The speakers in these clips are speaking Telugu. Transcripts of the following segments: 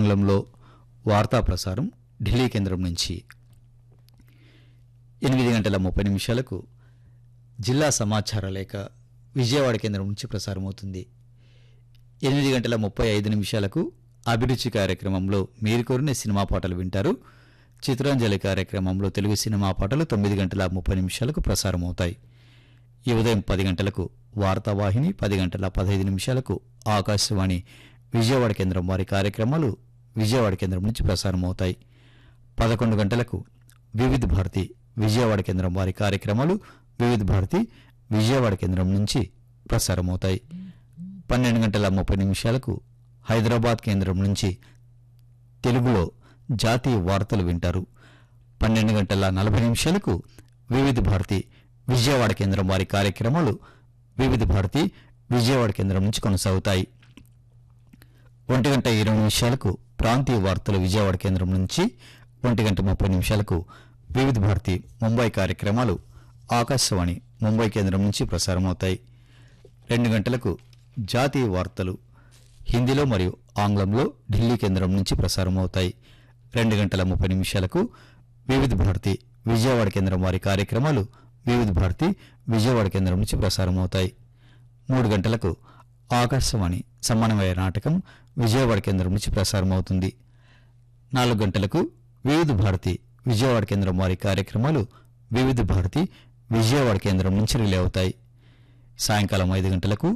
ఆంగ్లంలో వార్తా ప్రసారం ఢిల్లీ కేంద్రం నుంచి ఎనిమిది గంటల ముప్పై నిమిషాలకు జిల్లా సమాచార లేఖ విజయవాడ కేంద్రం నుంచి ప్రసారమవుతుంది ఎనిమిది గంటల ముప్పై ఐదు నిమిషాలకు అభిరుచి కార్యక్రమంలో మీరు కోరిన సినిమా పాటలు వింటారు చిత్రాంజలి కార్యక్రమంలో తెలుగు సినిమా పాటలు తొమ్మిది గంటల ముప్పై నిమిషాలకు ప్రసారమవుతాయి ఈ ఉదయం పది గంటలకు వార్తావాహిని పది గంటల పదహైదు నిమిషాలకు ఆకాశవాణి విజయవాడ కేంద్రం వారి కార్యక్రమాలు విజయవాడ కేంద్రం నుంచి ప్రసారమవుతాయి పదకొండు గంటలకు వివిధ భారతి విజయవాడ కేంద్రం వారి కార్యక్రమాలు వివిధ భారతి విజయవాడ కేంద్రం నుంచి ప్రసారమవుతాయి పన్నెండు గంటల ముప్పై నిమిషాలకు హైదరాబాద్ కేంద్రం నుంచి తెలుగులో జాతీయ వార్తలు వింటారు పన్నెండు గంటల నలభై నిమిషాలకు వివిధ భారతి విజయవాడ కేంద్రం వారి కార్యక్రమాలు వివిధ భారతి విజయవాడ కేంద్రం నుంచి కొనసాగుతాయి ఒంటి గంట ఇరవై నిమిషాలకు ప్రాంతీయ వార్తలు విజయవాడ కేంద్రం నుంచి ఒంటి గంట ముప్పై నిమిషాలకు వివిధ భారతి ముంబై కార్యక్రమాలు ఆకాశవాణి ముంబై కేంద్రం నుంచి ప్రసారమవుతాయి రెండు గంటలకు జాతీయ వార్తలు హిందీలో మరియు ఆంగ్లంలో ఢిల్లీ కేంద్రం నుంచి ప్రసారమవుతాయి రెండు గంటల ముప్పై నిమిషాలకు వివిధ భారతి విజయవాడ కేంద్రం వారి కార్యక్రమాలు వివిధ భారతి విజయవాడ కేంద్రం నుంచి ప్రసారమవుతాయి మూడు గంటలకు ఆకాశవాణి సమన్వయ నాటకం విజయవాడ కేంద్రం నుంచి ప్రసారమవుతుంది నాలుగు గంటలకు వివిధ భారతి విజయవాడ కేంద్రం వారి కార్యక్రమాలు వివిధ భారతి విజయవాడ కేంద్రం నుంచి రిలే అవుతాయి సాయంకాలం ఐదు గంటలకు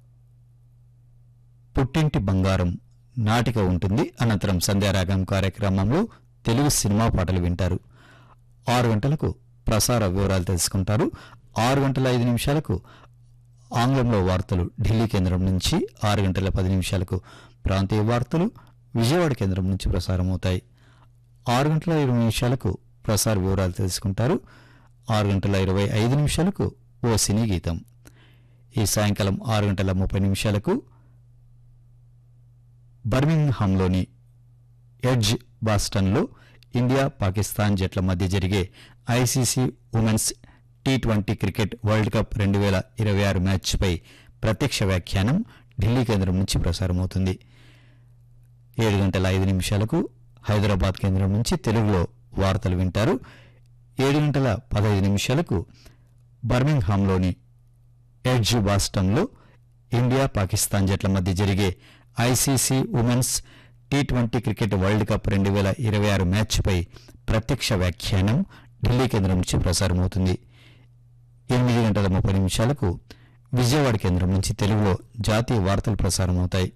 పుట్టింటి బంగారం నాటిక ఉంటుంది అనంతరం సంధ్యారాగం కార్యక్రమంలో తెలుగు సినిమా పాటలు వింటారు ఆరు గంటలకు ప్రసార వివరాలు తెలుసుకుంటారు ఆరు గంటల ఐదు నిమిషాలకు ఆంగ్లంలో వార్తలు ఢిల్లీ కేంద్రం నుంచి ఆరు గంటల పది నిమిషాలకు ప్రాంతీయ వార్తలు విజయవాడ కేంద్రం నుంచి ప్రసారమవుతాయి ఆరు గంటల ఇరవై నిమిషాలకు ప్రసార వివరాలు తెలుసుకుంటారు ఆరు గంటల ఇరవై ఐదు నిమిషాలకు ఓ సినీ గీతం ఈ సాయంకాలం ఆరు గంటల ముప్పై నిమిషాలకు బర్మింగ్హామ్లోని ఎడ్జ్ బాస్టన్లో ఇండియా పాకిస్తాన్ జట్ల మధ్య జరిగే ICC women's T twenty cricket world cup రెండు వేల ఇరవై ఆరు మ్యాచ్పై ప్రత్యక్ష వ్యాఖ్యానం ఢిల్లీ కేంద్రం నుంచి ప్రసారమవుతుంది ఏడు గంటల ఐదు నిమిషాలకు హైదరాబాద్ కేంద్రం నుంచి తెలుగులో వార్తలు వింటారు ఏడు గంటల పదహైదు నిమిషాలకు బర్మింగ్హామ్లోని ఎడ్జ్ బాస్టన్లో ఇండియా పాకిస్తాన్ జట్ల మధ్య జరిగే ICC women's T twenty cricket world cup రెండు వేల ఇరవై ఆరు మ్యాచ్పై ప్రత్యక్ష వ్యాఖ్యానం ఢిల్లీ కేంద్రం నుంచి ప్రసారమవుతుంది ఎనిమిది గంటల ముప్పై నిమిషాలకు విజయవాడ కేంద్రం నుంచి తెలుగులో జాతీయ వార్తలు ప్రసారమవుతాయి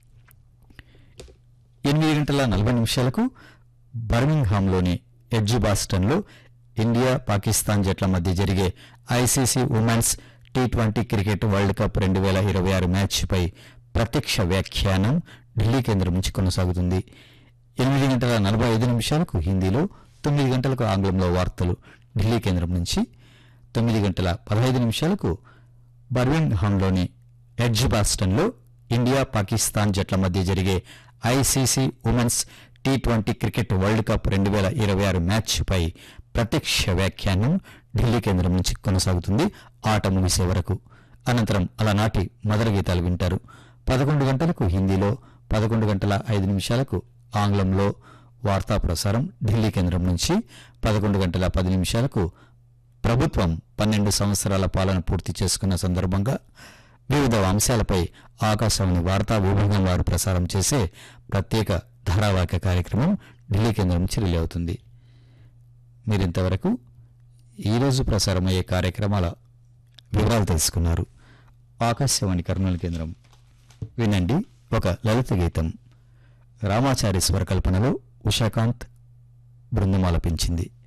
ఎనిమిది గంటల నలభై నిమిషాలకు బర్మింగ్హామ్లోని ఎడ్జ్ బాస్టన్లో ఇండియా పాకిస్తాన్ జట్ల మధ్య జరిగే ICC women's T twenty cricket world cup రెండు వేల ఇరవై ఆరు మ్యాచ్పై ప్రత్యక్ష వ్యాఖ్యానం ఢిల్లీ కేంద్రం నుంచి కొనసాగుతుంది ఎనిమిది గంటల నలభై ఐదు నిమిషాలకు హిందీలో తొమ్మిది గంటలకు ఆంగ్లంలో వార్తలు ఢిల్లీ కేంద్రం నుంచి తొమ్మిది గంటల పదహైదు నిమిషాలకు బర్మింగ్హామ్లోని ఎడ్జ్ బాస్టన్లో ఇండియా పాకిస్తాన్ జట్ల మధ్య జరిగే ICC women's T twenty cricket world cup రెండు వేల ఇరవై ఆరు మ్యాచ్పై ప్రత్యక్ష వ్యాఖ్యానం ఢిల్లీ కేంద్రం నుంచి కొనసాగుతుంది ఆట ముగిసే వరకు అనంతరం అలనాటి మదర గీతాలు వింటారు పదకొండు గంటలకు హిందీలో పదకొండు గంటల ఐదు నిమిషాలకు ఆంగ్లంలో వార్తా ప్రసారం ఢిల్లీ కేంద్రం నుంచి పదకొండు గంటల పది నిమిషాలకు ప్రభుత్వం పన్నెండు సంవత్సరాల పాలన పూర్తి చేసుకున్న సందర్భంగా వివిధ అంశాలపై ఆకాశవాణి వార్తా విభాగం వారు ప్రసారం చేసే ప్రత్యేక ధారావాహిక కార్యక్రమం ఢిల్లీ కేంద్రం నుంచి రిలే అవుతుంది మీరింతవరకు ఈరోజు ప్రసారమయ్యే కార్యక్రమాల వివరాలు తెలుసుకున్నారు ఆకాశవాణి కర్నూలు కేంద్రం వినండి ఒక లలిత గీతం రామాచారి స్వరకల్పనలో ఉషాకాంత్ బృందం ఆలపించింది